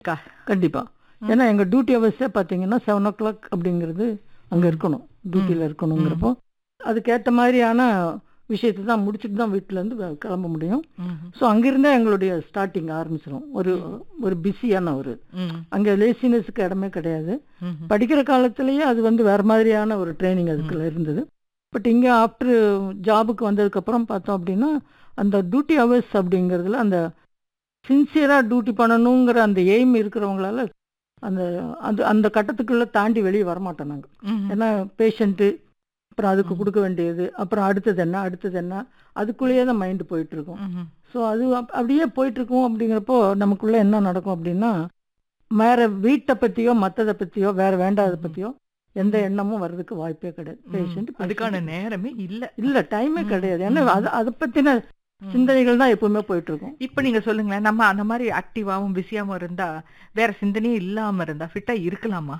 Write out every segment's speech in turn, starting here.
கண்டிப்பா ஏன்னா எங்க டியூட்டி ஹவர்ஸே பார்த்தீங்கன்னா செவன் ஓ கிளாக் அப்படிங்கிறது அங்க இருக்கணும் டியூட்டியில் இருக்கணுங்கிறப்போ அதுக்கேற்ற மாதிரியான விஷயத்தை தான் முடிச்சுட்டு தான் வீட்டிலேருந்து கிளம்ப முடியும் ஸோ அங்கிருந்தே எங்களுடைய ஸ்டார்டிங் ஆரம்பிச்சிடும் ஒரு ஒரு பிஸியான ஒரு அங்கே லேசினஸுக்கு இடமே கிடையாது படிக்கிற காலத்திலேயே அது வந்து வேற மாதிரியான ஒரு ட்ரைனிங் அதுக்குள்ள இருந்தது பட் இங்கே ஆஃப்டர் ஜாபுக்கு வந்ததுக்கப்புறம் பார்த்தோம் அப்படின்னா அந்த டியூட்டி ஹவர்ஸ் அப்படிங்கிறதுல அந்த சின்சியராக டியூட்டி பண்ணணுங்கிற அந்த எய்ம் இருக்கிறவங்களால அந்த அந்த அந்த கட்டத்துக்குள்ளே தாண்டி வெளியே வரமாட்டோம் நாங்கள் ஏன்னா பேஷண்ட்டு அப்புறம் அதுக்கு கொடுக்க வேண்டியது அப்புறம் அடுத்தது என்ன அடுத்தது என்ன அதுக்குள்ளேயே தான் மைண்டு போயிட்டு இருக்கும் ஸோ அது அப்- அப்படியே போயிட்டு இருக்கும் அப்படிங்கிறப்போ நமக்குள்ள என்ன நடக்கும் அப்படின்னா வேற வீட்டை பற்றியோ மற்றதை பற்றியோ வேற வேண்டாத பற்றியோ எந்த எண்ணமும் வர்றதுக்கு வாய்ப்பே கிடையாது பேஷண்ட் அதுக்கான நேரமே இல்ல இல்ல டைமே ம், கிடையாது ஏன்னா ம். அது அதை பத்தின சிந்தனைகள் தான் எப்பவுமே போயிட்டு இருக்கும் இப்ப நீங்க சொல்லுங்களேன் நம்ம அந்த மாதிரி ஆக்டிவாவும் பிஸியாவும் இருந்தா வேற சிந்தனையே இல்லாம இருந்தா ஃபிட்டா இருக்கலாமா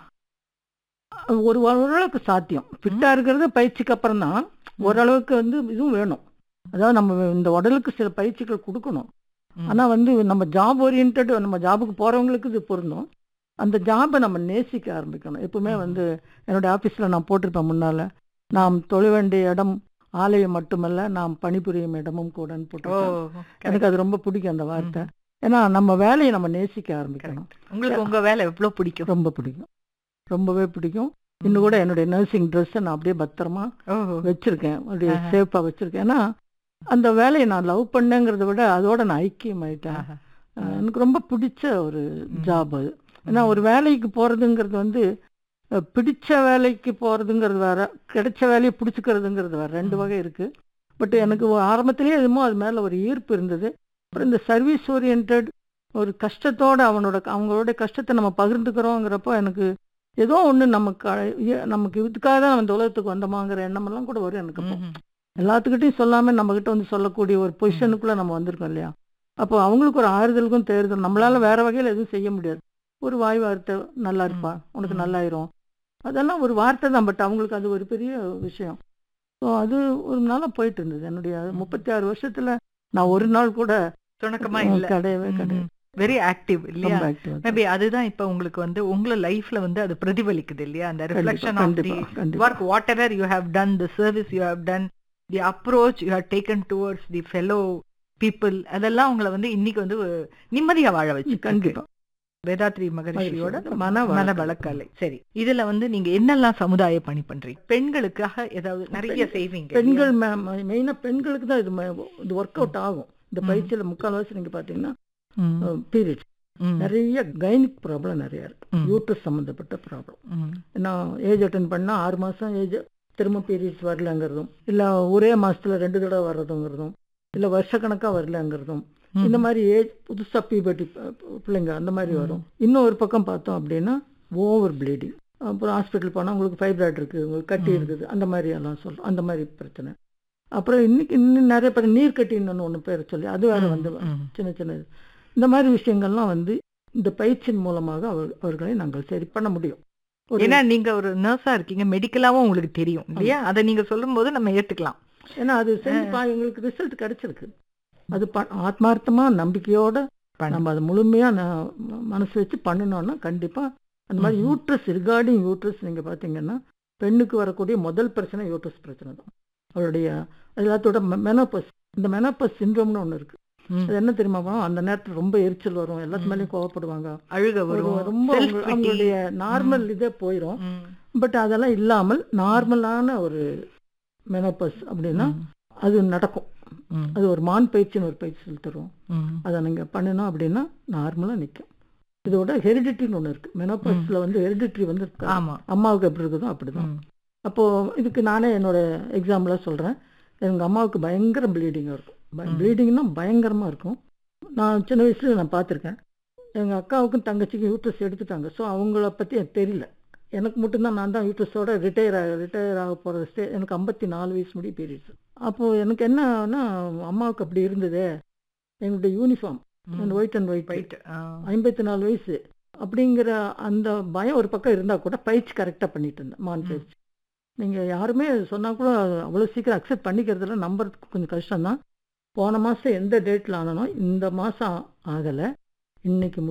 அது ஒரு ஓரளவுக்கு சாத்தியம் ஃபிட்டா இருக்கிறது பயிற்சிக்கு அப்புறம் தான் ஓரளவுக்கு வந்து இதுவும் வேணும் அதாவது நம்ம இந்த உடலுக்கு சில பயிற்சிகள் கொடுக்கணும் ம். ஆனா வந்து நம்ம ஜாப் ஓரியன்ட் நம்ம ஜாபுக்கு போறவங்களுக்கு இது பொருந்தும் அந்த ஜாபை நம்ம நேசிக்க ஆரம்பிக்கணும் எப்பவுமே ம். வந்து என்னோட ஆபீஸ்ல நான் போட்டிருப்பேன் முன்னால நாம் தொழ வேண்டிய இடம் ஆலயம் மட்டுமல்ல நாம் பணிபுரியும் இடமும் கூடன்னு ஓ போட்டிருப்பேன் எனக்கு அது ரொம்ப பிடிக்கும் அந்த வார்த்தை ஏன்னா நம்ம வேலையை நம்ம நேசிக்க ஆரம்பிக்கணும் உங்களுக்கு உங்க வேலை எவ்வளவு பிடிக்கும் ரொம்ப பிடிக்கும் ரொம்பவே பிடிக்கும் இன்னும் கூட என்னுடைய நர்சிங் ட்ரெஸ்ஸை நான் அப்படியே பத்திரமா ஓஹோ. வச்சிருக்கேன் அப்படியே ஆஹா. சேஃபா வச்சிருக்கேன் ஏன்னா அந்த வேலையை நான் லவ் பண்ணேங்கிறத விட அதோட நான் ஐக்கியமாயிட்டேன் ஆஹா. அஹ் எனக்கு ரொம்ப பிடிச்ச ஒரு ம். ஜாப் அது ஏன்னா ஒரு வேலைக்கு போறதுங்கிறது வந்து அஹ், பிடிச்ச வேலைக்கு போறதுங்கிறது வேற கிடைச்ச வேலையை பிடிச்சிக்கிறதுங்கிறது வேற ரெண்டு ம். வகை இருக்கு பட் எனக்கு ஒரு ஆரம்பத்திலேயே எதுமோ அது மேல ஒரு ஈர்ப்பு இருந்தது அப்புறம் இந்த சர்வீஸ் ஓரியன்ட் ஒரு கஷ்டத்தோட அவனோட அவங்களோட கஷ்டத்தை நம்ம பகிர்ந்துக்கிறோங்கிறப்போ எனக்கு ஏதோ ஒண்ணு நமக்கு அ- ஏ- நமக்கு இதுக்காக தான் நம்ம இந்த உலகத்துக்கு வந்தோமாங்கிற எண்ணமெல்லாம் கூட வரும் எனக்கு அப்போ. ம்ஹும். எல்லாத்துக்கிட்டையும் சொல்லாம நம்ம கிட்ட வந்து சொல்லக்கூடிய ஒரு பொசிஷனுக்குள்ள நம்ம வந்திருக்கோம் இல்லையா அப்போ அவங்களுக்கு ஒரு ஆறுதலுக்கும் தேர்தல் நம்மளால வேற வகையில எதுவும் செய்ய முடியாது ஒரு வாய் வார்த்தை நல்லா இருப்பா உனக்கு ம். நல்லாயிரும் அதெல்லாம் ஒரு வார்த்தை தான் பட் அவங்களுக்கு அது ஒரு பெரிய விஷயம் ஸோ அது ஒரு நாளா போயிட்டு இருந்தது என்னுடைய முப்பத்தி ஆறு வருஷத்துல நான் ஒரு நாள் கூட சுணக்கமா அஹ், இல்ல கிடையவே கிடையாது வெரி ஆக்டிவ் இல்லையா ரொம்ப active ஆ தான். மேபி அதுதான் இப்ப உங்களுக்கு வந்து உங்கள லைஃப்ல வந்து அது பிரதிபலிக்குது இல்லையா அந்த கண்டிப்பா, ரிஃப்ளெக்ஷன் ஆஃப் தி கண்டிப்பா, கண்டிப்பா. Work whatever you have done the service you have done the approach you have taken towards the fellow people அதெல்லாம் உங்களை வந்து இன்னைக்கு வந்து ஒரு நிம்மதியா வாழ வச்சு கண்டிப்பா வேதாத்ரி மகரிஷியோட மகரிஷியோட மன மன வளக்கலை. வளக்கலை சரி இதுல வந்து நீங்க என்னெல்லாம் சமுதாய பணி பண்றீங்க பெண்களுக்காக ஏதாவது நிறைய செய்வீங்க பெண்கள் மெயினா பெண்களுக்கு தான் இது ம- இது ஒர்க் அவுட் ஆகும் இந்த ம். பயிற்சியில முக்கால்வாசி நீங்க பாத்தீங்கன்னா இல்லையா? ம், பீரியட் ம், நிறைய கைனிக் ப்ராப்ளம் நிறைய இருக்கு ம், யூட்ரஸ் சம்மந்தப்பட்ட ப்ராப்ளம் ம், ஏன்னா ஏஜ் அட்டன் பண்ணா ஆறு மாசம் ஏஜ் திரும்ப பீரியட்ஸ் வரலங்கிறதும் இல்ல ஒரே மாசத்துல ரெண்டு தடவை வர்றதுங்கிறதும் இல்ல வருஷக்கணக்கா வரலங்கிறதும் ம். இந்த மாதிரி ஏஜ் புதுசா பீபர்ட்டி பிள்ளைங்க அந்த மாதிரி ம். வரும் இன்னும் ஒரு பக்கம் பார்த்தோம் அப்படின்னா ஓவர் ப்ளீடிங் அப்புறம் ஹாஸ்பிட்டல் போனால் உங்களுக்கு ஃபைப்ராய்டு இருக்குது உங்களுக்கு கட்டி ம். இருக்குது அந்த மாதிரி எல்லாம் சொல்கிறோம் அந்த மாதிரி பிரச்சனை அப்புறம் இன்னைக்கு இன்னும் நிறைய பேர் நீர் கட்டின்னு ஒன்று பேர் சொல்லி அது வேற ம், வந்து ம். சின்ன சின்ன இது. இந்த மாதிரி விஷயங்கள்லாம் வந்து இந்த பயிற்சியின் மூலமாக அவர் அவர்களை நாங்கள் சரி பண்ண முடியும் ஒரு- ஏன்னா நீங்க ஒரு நர்ஸா இருக்கீங்க மெடிக்கலாவும் உங்களுக்கு தெரியும் இல்லையா அதை நீங்க சொல்லும் போது நம்ம ஏத்துக்கலாம் ஏன்னா அது செஞ்சு பா எங்களுக்கு ரிசல்ட் கிடைச்சிருக்கு அது ப ஆத்மார்த்தமா நம்பிக்கையோட பண்ணு. நம்ம அதை முழுமையா ந- ம- மனசு வச்சு பண்ணணும்னா கண்டிப்பா அந்த மாதிரி ம்ஹும். யூட்ரஸ் ரிகார்டிங் யூட்ரஸ் நீங்க பாத்தீங்கன்னா பெண்ணுக்கு வரக்கூடிய முதல் பிரச்சனை யூட்ரஸ் பிரச்சனை தான் அவருடைய எல்லாத்தோட மெனோபஸ் இந்த மெனோபஸ் சிண்ட்ரோம்னு ஒண்ணு இருக்கு ம். அது என்ன தெரியுமா அந்த நேரத்துல ரொம்ப எரிச்சல் வரும் எல்லாத்து ம். மேலயும் கோவப்படுவாங்க அழுக ஒரு வரும் ரொம்ப self அவங்க- pity. அவங்களுடைய நார்மல் இதே போயிடும் ம், பட் அதெல்லாம் இல்லாமல் நார்மலான ஒரு மெனோபஸ் அப்படின்னா ம், அது நடக்கும் ம், அது ஒரு மான் பயிற்சின்னு ஒரு பயிற்சி சொல்லி தருவோம் ம், அதை நீங்க பண்ணணும் அப்படின்னா நார்மலா நிற்கும் இதோட ஹெரிடிட்டின்னு ஒன்று இருக்கு மெனோபஸ்ல வந்து ஹெரிடிட்ரி வந்து இருக்கு. ஆமா அம்மாவுக்கு எப்படி இருக்குதோ அப்படிதான் ம், அப்போ இதுக்கு நானே என்னோட எக்ஸாம்பிளா சொல்றேன் எங்க அம்மாவுக்கு பயங்கர ப்ளீடிங்காக இருக்கும் ம். ப்ளீடிங்னா பயங்கரமா இருக்கும் நான் சின்ன வயசுல நான் பார்த்துருக்கேன் எங்க அக்காவுக்கும் தங்கச்சிக்கும் யூட்ரஸ் எடுத்துட்டாங்க ஸோ அவங்கள பத்தி எனக்கு தெரியல எனக்கு மட்டும்தான் நான் தான் யூட்ரஸோட ரிட்டையர் ஆக ரிட்டையர் ஆக போகிற ஸ்டே எனக்கு ஐம்பத்தி நாலு வயசு முடி பீரியட்ஸ் அப்போது எனக்கு என்னன்னா அம்மாவுக்கு அப்படி இருந்ததே என்னுடைய யூனிஃபார்ம் ம். White and white Right. ஆ. ஐம்பத்தி நாலு வயசு அப்படிங்கிற அந்த பயம் ஒரு பக்கம் இருந்தால் கூட பயிற்சி கரெக்டாக பண்ணிட்டு இருந்தேன் மான் ம். பயிற்சி நீங்கள் யாருமே சொன்னால் கூட அவ்வளோ சீக்கிரம் அக்செப்ட் பண்ணிக்கிறதுல நம்புறதுக்கு கொஞ்சம் கஷ்டம்தான் போன மாதம் எந்த டேட்டில் ஆனனோ இந்த மாதம் ஆகலை இன்னைக்கு முடிய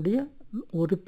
ஒரு